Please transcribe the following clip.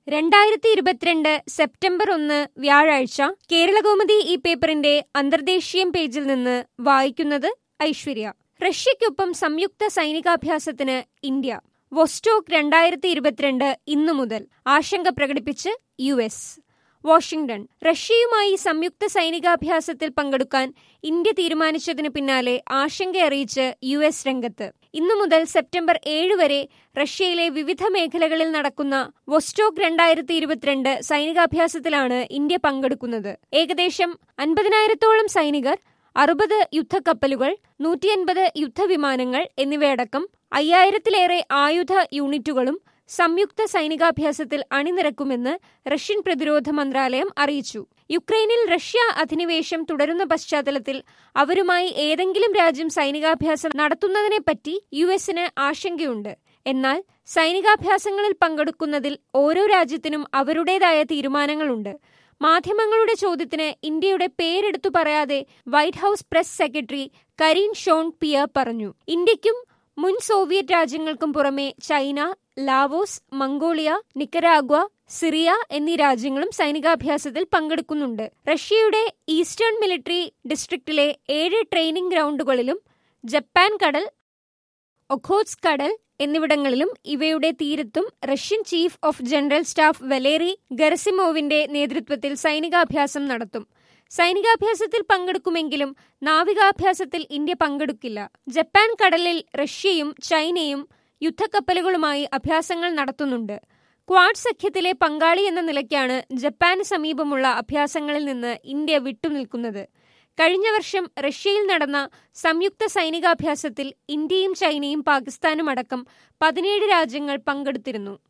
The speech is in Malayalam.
രണ്ടായിരത്തി ഇരുപത്തിരണ്ട് സെപ്റ്റംബർ ഒന്ന് വ്യാഴാഴ്ച കേരളകൗമുദി ഈ പേപ്പറിന്റെ അന്തർദേശീയം പേജിൽ നിന്ന് വായിക്കുന്നത് ഐശ്വര്യ റഷ്യയ്ക്കൊപ്പം സംയുക്ത സൈനികാഭ്യാസത്തിന് ഇന്ത്യ വൊസ്റ്റോക്ക് രണ്ടായിരത്തി ഇരുപത്തിരണ്ട് ഇന്നു മുതൽ ആശങ്ക പ്രകടിപ്പിച്ച് യു എസ് വാഷിംഗ്ടൺ റഷ്യയുമായി സംയുക്ത സൈനികാഭ്യാസത്തിൽ പങ്കെടുക്കാൻ ഇന്ത്യ തീരുമാനിച്ചതിന് പിന്നാലെ ആശങ്കയറിയിച്ച് യു എസ് രംഗത്ത് ഇന്നു മുതൽ സെപ്റ്റംബർ ഏഴ് വരെ റഷ്യയിലെ വിവിധ മേഖലകളിൽ നടക്കുന്ന വൊസ്റ്റോക്ക് രണ്ടായിരത്തി ഇരുപത്തിരണ്ട് സൈനികാഭ്യാസത്തിലാണ് ഇന്ത്യ പങ്കെടുക്കുന്നത് ഏകദേശം അൻപതിനായിരത്തോളം സൈനികർ അറുപത് യുദ്ധക്കപ്പലുകൾ നൂറ്റിയൻപത് യുദ്ധവിമാനങ്ങൾ എന്നിവയടക്കം അയ്യായിരത്തിലേറെ ആയുധ യൂണിറ്റുകളും സംയുക്ത സൈനികാഭ്യാസത്തിൽ അണിനിരക്കുമെന്ന് റഷ്യൻ പ്രതിരോധ മന്ത്രാലയം അറിയിച്ചു യുക്രൈനിൽ റഷ്യ അധിനിവേശം തുടരുന്ന പശ്ചാത്തലത്തിൽ അവരുമായി ഏതെങ്കിലും രാജ്യം സൈനികാഭ്യാസം നടത്തുന്നതിനെപ്പറ്റി യു എസിന് ആശങ്കയുണ്ട് എന്നാൽ സൈനികാഭ്യാസങ്ങളിൽ പങ്കെടുക്കുന്നതിൽ ഓരോ രാജ്യത്തിനും അവരുടേതായ തീരുമാനങ്ങളുണ്ട് മാധ്യമങ്ങളുടെ ചോദ്യത്തിന് ഇന്ത്യയുടെ പേരെടുത്തു പറയാതെ White House press secretary Karine Jean Pierre പറഞ്ഞു ഇന്ത്യക്കും മുൻ സോവിയറ്റ് രാജ്യങ്ങൾക്കും പുറമെ China Laos Mongolia Nicaragua Syria എന്നീ രാജ്യങ്ങളും സൈനികാഭ്യാസത്തിൽ പങ്കെടുക്കുന്നുണ്ട് റഷ്യയുടെ ഈസ്റ്റേൺ മിലിറ്ററി ഡിസ്ട്രിക്റ്റിലെ ഏഴ് ട്രെയിനിംഗ് ഗ്രൗണ്ടുകളിലും ജപ്പാൻ കടൽ ഒഖോത്സ് കടൽ എന്നിവിടങ്ങളിലും ഇവയുടെ തീരത്തും Russian chief of general staff Valery ഗർസിമോവിന്റെ നേതൃത്വത്തിൽ സൈനികാഭ്യാസം നടത്തും സൈനികാഭ്യാസത്തിൽ പങ്കെടുക്കുമെങ്കിലും നാവികാഭ്യാസത്തിൽ ഇന്ത്യ പങ്കെടുക്കില്ല ജപ്പാൻ കടലിൽ റഷ്യയും ചൈനയും യുദ്ധക്കപ്പലുകളുമായി അഭ്യാസങ്ങൾ നടത്തുന്നുണ്ട് ക്വാഡ് സഖ്യത്തിലെ പങ്കാളി എന്ന നിലയ്ക്കാണ് ജപ്പാന് സമീപമുള്ള അഭ്യാസങ്ങളിൽ നിന്ന് ഇന്ത്യ വിട്ടുനിൽക്കുന്നത് കഴിഞ്ഞ വർഷം റഷ്യയിൽ നടന്ന സംയുക്ത സൈനികാഭ്യാസത്തിൽ ഇന്ത്യയും ചൈനയും പാകിസ്ഥാനും അടക്കം പതിനേഴ് രാജ്യങ്ങൾ പങ്കെടുത്തിരുന്നു